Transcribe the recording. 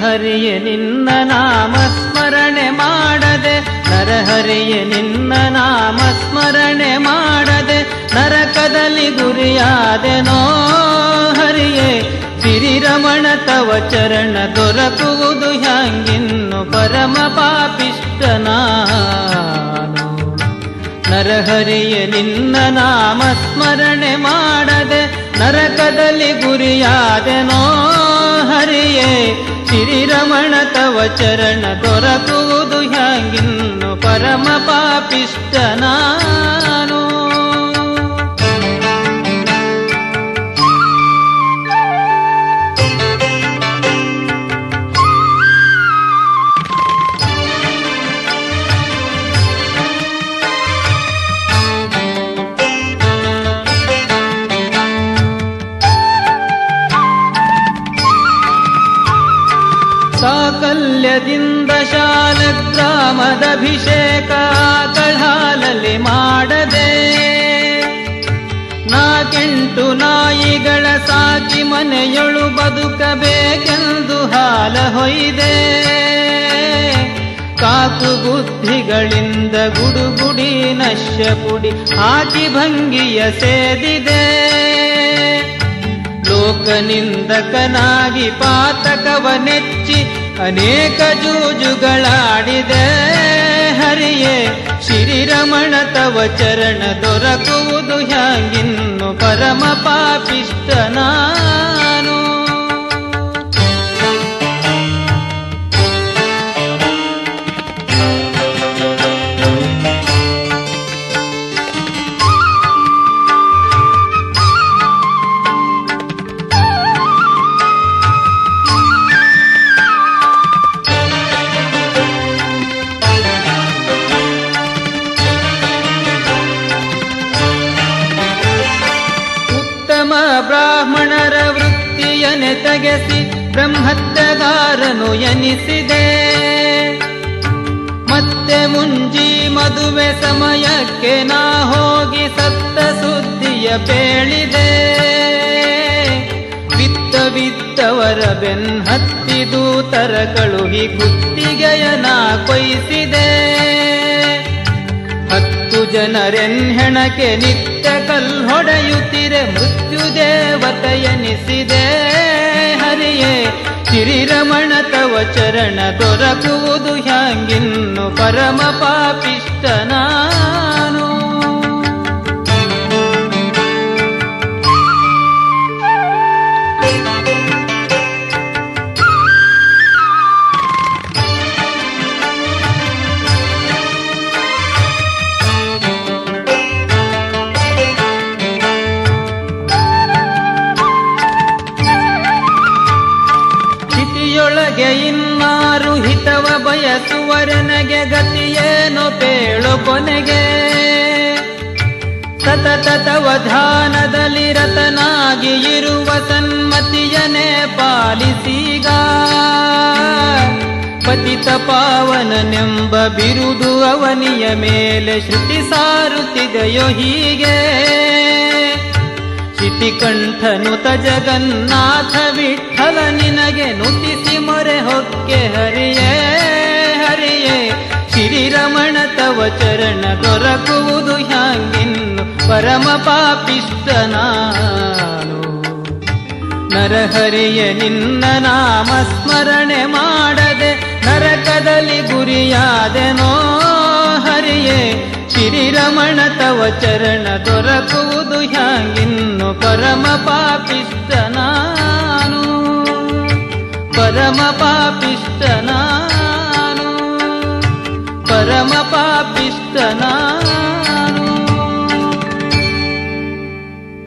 ನರಹರಿಯ ನಿನ್ನ ನಾಮ ಸ್ಮರಣೆ ಮಾಡದೆ ನರಹರಿಯ ನಿನ್ನ ನಾಮ ಸ್ಮರಣೆ ಮಾಡದೆ ನರಕದಲ್ಲಿ ಗುರಿಯಾದೆನೋ ಹರಿಯೇ ಸಿರಿರಮಣ ತವ ಚರಣ ದೊರಕುವುದು ಹ್ಯಾಂಗಿನ್ನು ಪರಮ ಪಾಪಿಷ್ಟ ನಾನು ನರಹರಿಯ ನಿನ್ನ ನಾಮ ಸ್ಮರಣೆ ಮಾಡದೆ ನರಕದಲ್ಲಿ ಗುರಿಯಾದೆನೋ ಹರಿಯೇ ಸಿರಿರಮಣ ತವ ಚರಣ ದೊರಕುವುದು ಹ್ಯಾಂಗಿನ್ನು ಪರಮ ಪಾಪಿಷ್ಟ ನಾನು ಸಾಕಲ್ಯದಿಂದ ಶಾಲ ಗ್ರಾಮದ ಅಭಿಷೇಕ ಕಳಾಲಲ್ಲಿ ಮಾಡದೆ ನಾಕೆಂಟು ನಾಯಿಗಳ ಸಾಕಿ ಮನೆಯೊಳು ಬದುಕಬೇಕೆಂದು ಹಾಲ ಹೊಯ್ದೆ ಕಾಕು ಬುದ್ಧಿಗಳಿಂದ ಗುಡುಗುಡಿ ನಶ್ಯ ಪುಡಿ ಹಾಕಿ ಭಂಗಿಯ ಸೇದಿದೆ ಲೋಕನಿಂದಕನಾಗಿ ಪಾತಕವ ನೆಚ್ಚಿ ಅನೇಕ ಜೂಜುಗಳಾಡಿದೆ ಹರಿಯೇ ಶ್ರೀರಮಣ ತವ ಚರಣ ದೊರಕುವುದು ಹ್ಯಾಂಗಿನ್ನು ಪರಮ ಪಾಪಿಷ್ಟ ನಾನು ಉತ್ತಮ ಬ್ರಾಹ್ಮಣರ ವೃತ್ತಿಯನೆ ತೆಗೆಸಿ ಬ್ರಹ್ಮತ್ಯಗಾರನು ಎನಿಸಿದೆ ಮತ್ತೆ ಮುಂಜಿ ಮದುವೆ ಸಮಯಕ್ಕೆ ನಾ ಹೋಗಿ ಸತ್ತ ಸುದ್ದಿಯ ಬೇಳಿದೆ ಬಿತ್ತ ಬಿತ್ತವರ ಬೆನ್ಹತ್ತಿ ದೂತರ ಕಳುಹಿ ಗುತ್ತಿಗೆಯ ನಾ ಕೊಯ್ಸಿದೆ ಹತ್ತು ಜನರೆನ್ಹೆಣಕ್ಕೆ ನಿತ್ಯ ಕಲ್ಹೊಡೆಯುತ್ತಿರೆ ಮೃತ್ಯು ದೇವತೆಯನಿಸಿದೆ ಹರಿಯೇ ಶ್ರೀರಮಣ ತವ ಚರಣ ದೊರಕುವುದು ಹ್ಯಾಂಗಿನ್ನು ಪರಮ ಪಾಪಿಷ್ಟ ನಾನು ಸ್ಥಿತಿಯೊಳಗೆ ಇನ್ನಾರು ಹಿತವ ಬಯಸುವರನಗೆ ಗತಿಯೇನೋ ಪೇಳು ಕೊನೆಗೆ ಸತತ ತವ ಧ್ಯಾನದಲ್ಲಿ ರತನಾಗಿ ಇರುವ ಸನ್ಮತಿಯನೇ ಪಾಲಿಸೀಗ ಪತಿತ ಪಾವನನೆಂಬ ಬಿರುದು ಅವನಿಯ ಮೇಲೆ ಶ್ರುತಿ ಸಾರುತ್ತಿದೆಯೋ ಹೀಗೆ ಶಿತಿಕಂಠನುತ ಜಗನ್ನಾಥ ವಿಠಲ ನಿನಗೆ ನುತಿಸಿ ಮೊರೆ ಹೊಕ್ಕೆ ಹರಿಯೇ ಹರಿಯೇ ಶ್ರೀರಮಣ ತವ ಚರಣ ದೊರಕುವುದು ಹ್ಯಾಂಗಿನ್ನು ಪರಮ ಪಾಪಿಷ್ಟ ನಾನು ನರಹರಿಯ ನಿನ್ನ ನಾಮ ಸ್ಮರಣೆ ಮಾಡದೆ ನರಕದಲ್ಲಿ ಗುರಿಯಾದೆನೋ ಹರಿಯೇ ಶ್ರೀರಮಣ ತವ ಚರಣ ದೊರಕುವುದು ಹ್ಯಾಂಗಿನ್ನು ಪರಮ ಪಾಪಿಷ್ಟ ನಾನು ಪರಮ ಪಾಪಿಷ್ಟ ನಾನು ಪರಮ ಪಾಪಿಷ್ಟ ನಾನು